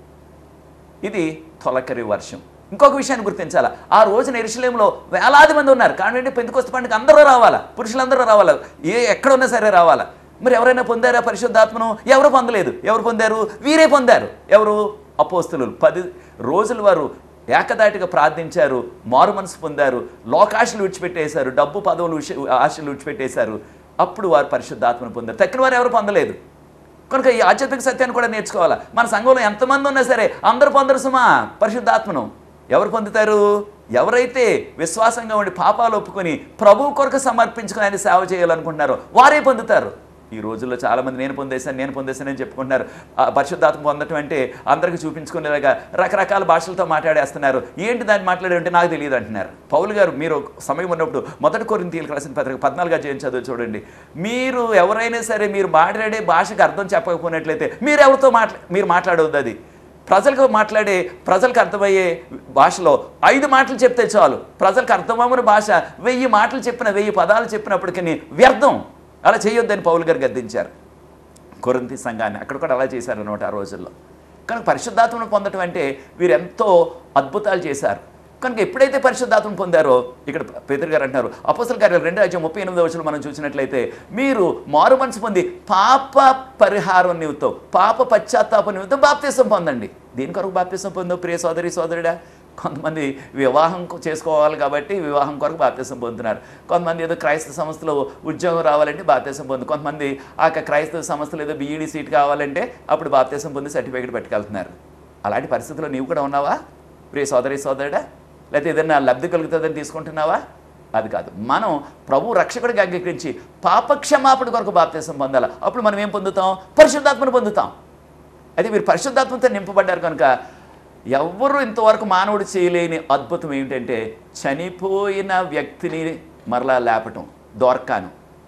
ఇది తొలకరి వర్షం ఇంకొక విషయాన్ని గుర్తించాలా ఆ రోజున ఎరుసలేంలో వేలాది మంది ఉన్నారు కానీ పెందుకొస్త పండుగ అందరూ రావాలా పురుషులందరూ రావాలా ఏ ఎక్కడ ఉన్నా సరే రావాలా మరి ఎవరైనా పొందారా పరిశుద్ధాత్మను ఎవరు పొందలేదు ఎవరు పొందారు వీరే పొందారు ఎవరు అపోస్తులు పది రోజుల వారు ఏకదాటిగా ప్రార్థించారు మారు మనసు పొందారు లోకాశలు విడిచిపెట్టేశారు డబ్బు పదవులు విష- ఆశలు విడిచిపెట్టేశారు అప్పుడు వారు పరిశుద్ధాత్మను పొందారు తక్కిన వారు ఎవరు పొందలేదు కనుక ఈ ఆధ్యాత్మిక సత్యాన్ని కూడా నేర్చుకోవాలా మన సంఘంలో ఎంతమంది ఉన్నా సరే అందరూ పొందరు సుమా పరిశుద్ధాత్మను ఎవరు పొందుతారు ఎవరైతే విశ్వాసంగా ఉండి పాపాలు ఒప్పుకొని ప్రభువు కొరకు సమర్పించుకుని ఆయన సేవ చేయాలనుకుంటున్నారో వారే పొందుతారు ఈ రోజుల్లో చాలామంది నేను పొందేశాను నేను పొందేశానని చెప్పుకుంటున్నారు ఆ పరిశుద్ధాత్మ పొందటం అంటే అందరికీ చూపించుకునేలాగా రకరకాల భాషలతో మాట్లాడేస్తున్నారు ఏంటి దాన్ని మాట్లాడే అంటే నాకు తెలియదు అంటున్నారు పౌలు గారు మీరు సమయం ఉన్నప్పుడు మొదటి కొరింతీయులకు రాసిన పత్రిక పద్నాలుగు అధ్యాయం చదువు చూడండి మీరు ఎవరైనా సరే మీరు మాట్లాడే భాషకు అర్థం చెప్పకపోయినట్లయితే మీరు ఎవరితో మాట్లా మీరు మాట్లాడవద్దు అది ప్రజలకు మాట్లాడే ప్రజలకు అర్థమయ్యే భాషలో ఐదు మాటలు చెప్తే చాలు ప్రజలకు అర్థమవున భాష వెయ్యి మాటలు చెప్పిన వెయ్యి పదాలు చెప్పినప్పటికీ వ్యర్థం అలా చేయొద్దని పౌలు గారు గద్దించారు కొరింతి సంఘాన్ని అక్కడ కూడా అలా చేశారు అనమాట ఆ రోజుల్లో కనుక పరిశుద్ధాత్మను పొందటం అంటే వీరు ఎంతో అద్భుతాలు చేశారు కనుక ఎప్పుడైతే పరిశుద్ధాత్మను పొందారో ఇక్కడ పేదరు గారు అంటున్నారు అపోసల కార్యాలు రెండు అధ్యాయం ముప్పై ఎనిమిది వచ్చిన మనం చూసినట్లయితే మీరు మారు మనసు పొంది పాప పరిహారం నిమిత్తం పాప పశ్చాత్తాప నిమిత్తం బాప్తీసం పొందండి దీని కొరకు బాప్తీసం పొందో ప్రియ సోదరి సోదరుడా కొంతమంది వివాహం కొ- చేసుకోవాలి కాబట్టి వివాహం కొరకు బాప్తీసం పొందుతున్నారు కొంతమంది ఏదో క్రైస్తవ సంస్థలో ఉద్యోగం రావాలంటే బాప్తీసం పొందు కొంతమంది ఆ యొక్క క్రైస్తవ సంస్థలో ఏదో బీఈడీ సీట్ కావాలంటే అప్పుడు బాప్తీసం పొంది సర్టిఫికేట్ పట్టుకెళ్తున్నారు అలాంటి పరిస్థితుల్లో నీవు కూడా ఉన్నావా ప్రియ సోదరి సోదరుడా లేకపోతే ఏదైనా లబ్ధి కలుగుతుందని తీసుకుంటున్నావా అది కాదు మనం ప్రభు రక్షకుడిగా అంగీకరించి పాపక్షమాపణ కొరకు బాప్తీసం పొందాలి అప్పుడు మనం ఏం పొందుతాం పరిశుద్ధాత్మను పొందుతాం అయితే మీరు పరిశుద్ధాత్మతో నింపబడ్డారు కనుక ఎవ్వరూ ఇంతవరకు మానవుడు చేయలేని అద్భుతం ఏమిటంటే చనిపోయిన వ్యక్తిని మరలా లేపటం దోర్కాను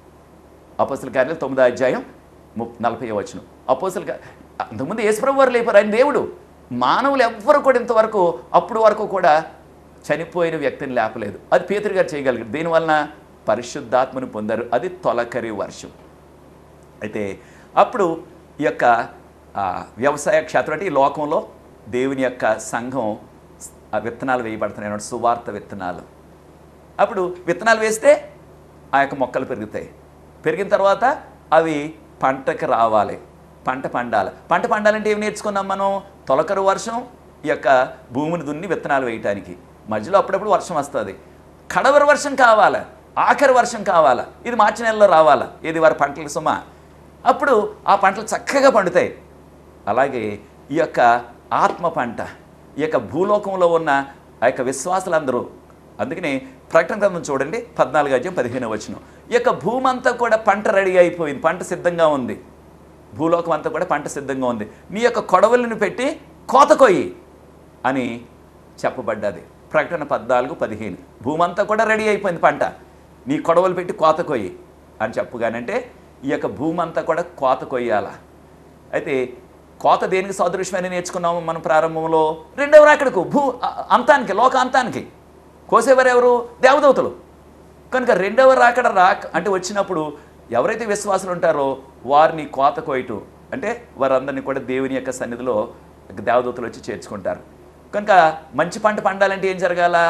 అపోసల కార్యాలు తొమ్మిదో అధ్యాయం ముప్ నలభై వచ్చును అపోసల అంతకుముందు యేసుప్రభు వారు లేపారు ఆయన దేవుడు మానవులు ఎవ్వరు కూడా ఇంతవరకు అప్పుడు వరకు కూడా చనిపోయిన వ్యక్తిని లేపలేదు అది పేతురు గారు చేయగలిగారు దీనివలన పరిశుద్ధాత్మను పొందారు అది తొలకరి వర్షం అయితే అప్పుడు ఈ యొక్క ఆ, వ్యవసాయ క్షేత్రం అంటే ఈ లోకంలో దేవుని యొక్క సంఘం ఆ విత్తనాలు వేయబడుతున్నాయి అన్నమాట సువార్త విత్తనాలు అప్పుడు విత్తనాలు వేస్తే ఆ యొక్క మొక్కలు పెరుగుతాయి పెరిగిన తర్వాత అవి పంటకి రావాలి పంట పండాలి పంట పండాలంటే ఏమి నేర్చుకున్నాం మనం తొలకరు వర్షం ఈ యొక్క భూమిని దున్ని విత్తనాలు వేయటానికి మధ్యలో అప్పుడప్పుడు వర్షం వస్తుంది కడవరి వర్షం కావాలా ఆఖరి వర్షం కావాలా ఇది మార్చి నెలలో రావాలా ఇది వారి పంటల సుమ అప్పుడు ఆ పంటలు చక్కగా పండుతాయి అలాగే ఈ యొక్క ఆత్మ పంట ఈ యొక్క భూలోకంలో ఉన్న ఆ యొక్క విశ్వాసులందరూ అందుకని ప్రకటన గ్రంథం చూడండి పద్నాలుగు అధ్యాయం పదిహేను వచనం ఈ యొక్క భూమి అంతా కూడా పంట రెడీ అయిపోయింది పంట సిద్ధంగా ఉంది భూలోకం అంతా కూడా పంట సిద్ధంగా ఉంది నీ యొక్క కొడవలను పెట్టి కోత కొయ్యి అని చెప్పబడ్డది ప్రకటన పద్నాలుగు పదిహేను భూమి అంతా కూడా రెడీ అయిపోయింది పంట నీ కొడవలు పెట్టి కోత కొయ్యి అని చెప్పగానంటే ఈ యొక్క భూమి అంతా కూడా కోత కొయ్యాల అయితే కోత దేనికి సదృశ్యమని నేర్చుకున్నాము మనం ప్రారంభంలో రెండవ రాకడకు భూ అ- అంతానికి లోక అంతానికి కోసేవారు ఎవరు దేవదూతలు కనుక రెండవ రాకడ రాక అంటే వచ్చినప్పుడు ఎవరైతే విశ్వాసులు ఉంటారో వారిని కోత కోయటం అంటే వారందరినీ కూడా దేవుని యొక్క సన్నిధిలో దేవదూతలు వచ్చి చేర్చుకుంటారు కనుక మంచి పంట పండాలంటే ఏం జరగాల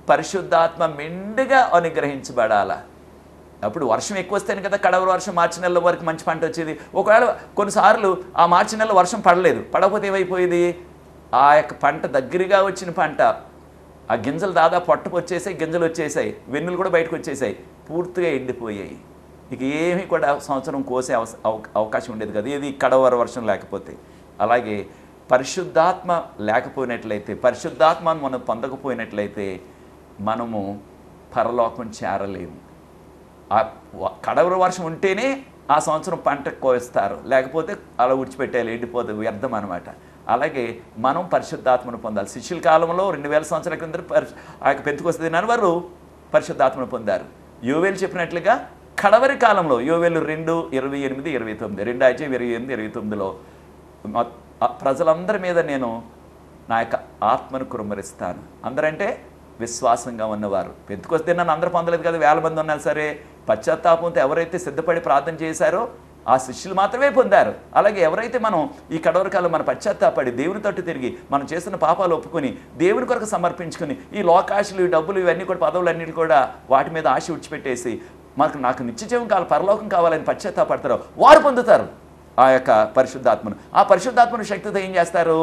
పరిశుద్ధాత్మ మెండుగా అనుగ్రహించబడాలా అప్పుడు వర్షం ఎక్కువ వస్తేనే కదా కడవర వర్షం మార్చి నెల వరకు మంచి పంట వచ్చేది ఒకవేళ కొన్నిసార్లు ఆ మార్చి నెలలో వర్షం పడలేదు పడకపోతే ఏమైపోయేది ఆ యొక్క పంట దగ్గరగా వచ్చిన పంట ఆ గింజలు దాదాపు పొట్టపు వచ్చేసాయి గింజలు వచ్చేసాయి వెన్నులు కూడా బయటకు వచ్చేసాయి పూర్తిగా ఎండిపోయాయి ఇక ఏమీ కూడా సంవత్సరం కోసే అవస- అవ- అవకాశం ఉండేది కదా ఇది కడవర వర్షం లేకపోతే అలాగే పరిశుద్ధాత్మ లేకపోయినట్లయితే పరిశుద్ధాత్మను మనం పొందకపోయినట్లయితే మనము పరలోకం చేరలేము ఆ వ- కడవర వర్షం ఉంటేనే ఆ సంవత్సరం పంట కోస్తారు లేకపోతే అలా విడిచిపెట్టేయాలి ఎండిపోతుంది వ్యర్థం అనమాట అలాగే మనం పరిశుద్ధాత్మను పొందాలి శిష్యుల కాలంలో రెండు వేల సంవత్సరాల క్రింద పరి- ఆ యొక్క పెంతుకొస్తుంది దినాన్ని వారు పరిశుద్ధాత్మను పొందారు యోవేలు చెప్పినట్లుగా కడవరి కాలంలో యోవేలు రెండు ఇరవై ఎనిమిది ఇరవై తొమ్మిది రెండు అధ్యాయం ఇరవై ఎనిమిది ఇరవై తొమ్మిదిలో మొ- ఆ ప్రజలందరి మీద నేను నా యొక్క ఆత్మను కురుమరిస్తాను అందరంటే విశ్వాసంగా ఉన్నవారు పెంతుకొస్తే నన్ను అందరూ పొందలేదు కదా వేల మంది ఉన్నారు సరే పశ్చాత్తాపంతో ఎవరైతే సిద్ధపడి ప్రార్థన చేశారో ఆ శిష్యులు మాత్రమే పొందారు అలాగే ఎవరైతే మనం ఈ కడవరకాలం మన పశ్చాత్తాపడి దేవుని తట్టు తిరిగి మనం చేస్తున్న పాపాలు ఒప్పుకొని దేవుని కొరకు సమర్పించుకుని ఈ లోకాశలు ఈ డబ్బులు ఇవన్నీ కూడా పదవులన్నిటి కూడా వాటి మీద ఆశ విడిచిపెట్టేసి మనకు నాకు నిత్యజీవం కావాలి పరలోకం కావాలని పశ్చాత్తాపడతారో వారు పొందుతారు ఆ యొక్క పరిశుద్ధాత్మను ఆ పరిశుద్ధాత్మను శక్తితో ఏం చేస్తారు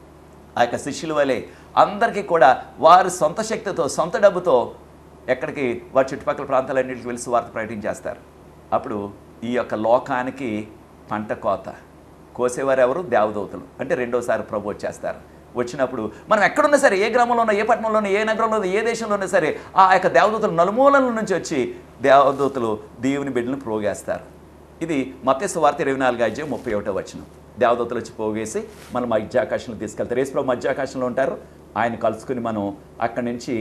ఆ యొక్క శిష్యుల వలె అందరికీ కూడా వారి సొంత శక్తితో సొంత డబ్బుతో ఎక్కడికి వారి చుట్టుపక్కల ప్రాంతాలన్నింటికి వెళ్ళి వార్త ప్రకటించేస్తారు అప్పుడు ఈ యొక్క లోకానికి పంట కోత కోసేవారు ఎవరు దేవదూతలు అంటే రెండోసారి ప్రభు వచ్చేస్తారు వచ్చినప్పుడు మనం ఎక్కడున్నా సరే ఏ గ్రామంలో ఉన్నా ఏ పట్టణంలో ఉన్నా ఏ నగరంలో ఉన్నా ఏ దేశంలో ఉన్నా సరే ఆ యొక్క దేవదూతలు నలుమూలల నుంచి వచ్చి దేవదూతలు దేవుని బిడ్డలను ప్రోగేస్తారు ఇది మత్స్య వార్త ఇరవై నాలుగు అధ్యాయం ముప్పై ఒకటో వచనం దేవదూతలు వచ్చి పోగేసి మనం మధ్యాకాశంలో తీసుకెళ్తారు యేసుప్రభు మధ్యాకాశంలో ఉంటారు ఆయన కలుసుకుని మనం అక్కడి నుంచి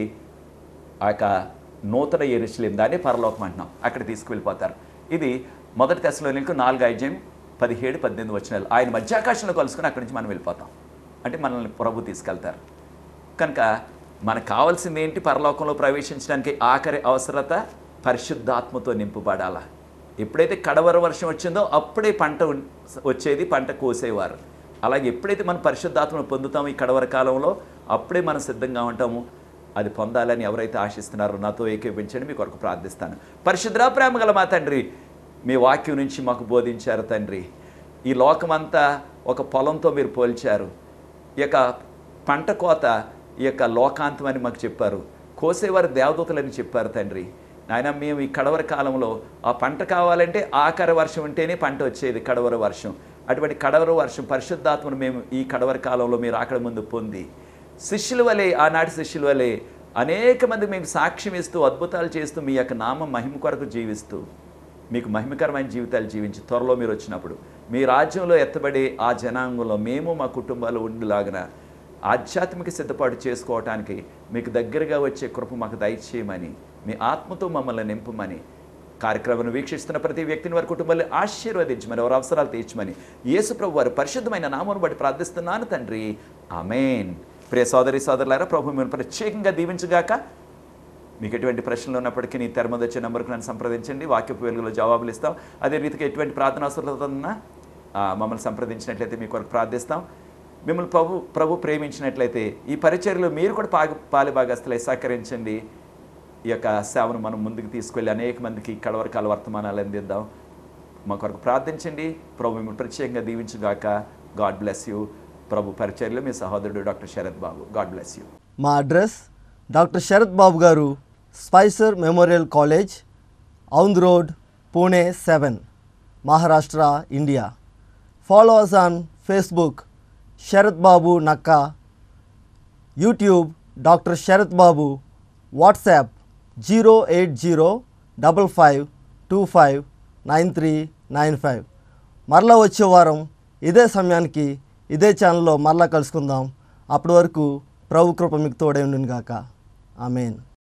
ఆ యొక్క నూతన ఎరుసలేం దాన్ని పరలోకం అంటున్నాం అక్కడ తీసుకువెళ్ళిపోతారు ఇది మొదటి దశలో నీకు నాలుగు అధ్యాయం పదిహేడు పద్దెనిమిది వచ్చినాలు ఆయన మధ్యాకాశంలో కలుసుకుని అక్కడి నుంచి మనం వెళ్ళిపోతాం అంటే మనల్ని ప్రభు తీసుకెళ్తారు కనుక మనకు కావాల్సింది ఏంటి పరలోకంలో ప్రవేశించడానికి ఆఖరి అవసరత పరిశుద్ధాత్మతో నింపబడాలా ఎప్పుడైతే కడవర వర్షం వచ్చిందో అప్పుడే పంట ఉన్- వచ్చేది పంట కోసేవారు అలాగే ఎప్పుడైతే మనం పరిశుద్ధాత్మను పొందుతామో ఈ కడవర కాలంలో అప్పుడే మనం సిద్ధంగా ఉంటాము అది పొందాలని ఎవరైతే ఆశిస్తున్నారో నాతో ఏకీపించండి మీ కొరకు ప్రార్థిస్తాను పరిశుద్ర ప్రేమ గల మా తండ్రి మీ వాక్యం నుంచి మాకు బోధించారు తండ్రి ఈ లోకమంతా ఒక పొలంతో మీరు పోల్చారు ఈ యొక్క పంట కోత ఈ యొక్క లోకాంతం అని మాకు చెప్పారు కోసేవారు దేవదూతలని చెప్పారు తండ్రి నాయన మేము ఈ కడవర కాలంలో ఆ పంట కావాలంటే ఆఖరి వర్షం ఉంటేనే పంట వచ్చేది కడవర వర్షం అటువంటి కడవర వర్షం పరిశుద్ధాత్మను మేము ఈ కడవర కాలంలో మీరు అక్కడ ముందు పొంది శిష్యుల వలె ఆనాటి శిష్యుల వలె అనేక మంది మేము సాక్ష్యం ఇస్తూ అద్భుతాలు చేస్తూ మీ యొక్క నామం మహిమ కొరకు జీవిస్తూ మీకు మహిమకరమైన జీవితాలు జీవించి త్వరలో మీరు వచ్చినప్పుడు మీ రాజ్యంలో ఎత్తబడే ఆ జనాంగంలో మేము మా కుటుంబాలు ఉండిలాగిన ఆధ్యాత్మిక సిద్ధపాటు చేసుకోవటానికి మీకు దగ్గరగా వచ్చే కృప మాకు దయచేయమని మీ ఆత్మతో మమ్మల్ని నింపమని కార్యక్రమాన్ని వీక్షిస్తున్న ప్రతి వ్యక్తిని వారి కుటుంబాన్ని ఆశీర్వదించమని వారి అవసరాలు తీర్చమని యేసుప్రభు వారి పరిశుద్ధమైన నామను బట్టి ప్రార్థిస్తున్నాను తండ్రి ఆమెన్ ప్రియ సోదరి సోదరులారా ప్రభు మిమ్మల్ని ప్రత్యేకంగా దీవించుగాక మీకు ఎటువంటి ప్రశ్నలు ఉన్నప్పటికీ నీ తెర మీద వచ్చే నెంబర్కి నన్ను సంప్రదించండి వాక్యపు వెలుగులో జవాబులు ఇస్తాం అదే రీతిగా ఎటువంటి ప్రార్థన అవసరం ఉన్నా ఆ, మమ్మల్ని సంప్రదించినట్లయితే మీ కొరకు ప్రార్థిస్తాం మిమ్మల్ని ప్రభు ప్రభు ప్రేమించినట్లయితే ఈ పరిచర్యలో మీరు కూడా పాలు పాలి భాగస్తులై సహకరించండి ఈ యొక్క సేవను మనం ముందుకు తీసుకెళ్ళి అనేక మందికి కడవరకాల వర్తమానాలు అందిద్దాం మా కొరకు ప్రార్థించండి ప్రభు మిమ్మల్ని ప్రత్యేకంగా దీవించుగాక గాడ్ బ్లెస్ యూ ప్రభు పరిచర్యలో మీ సహోదరుడు doctor Sharath Babu God bless you మా అడ్రస్ డాక్టర్ శరత్ బాబు గారు Spicer memorial college Aundh road Pune seven Maharashtra India follow us on Facebook Sharath Babu Nakka YouTube doctor Sharath Babu WhatsApp zero eight zero double five two five nine three nine five మరలా వచ్చే వారం ఇదే సమయానికి ఇదే ఛానల్లో మరలా కలుసుకుందాం అప్పటి వరకు ప్రభు కృప మీకు తోడై ఉండును గాక ఆమెన్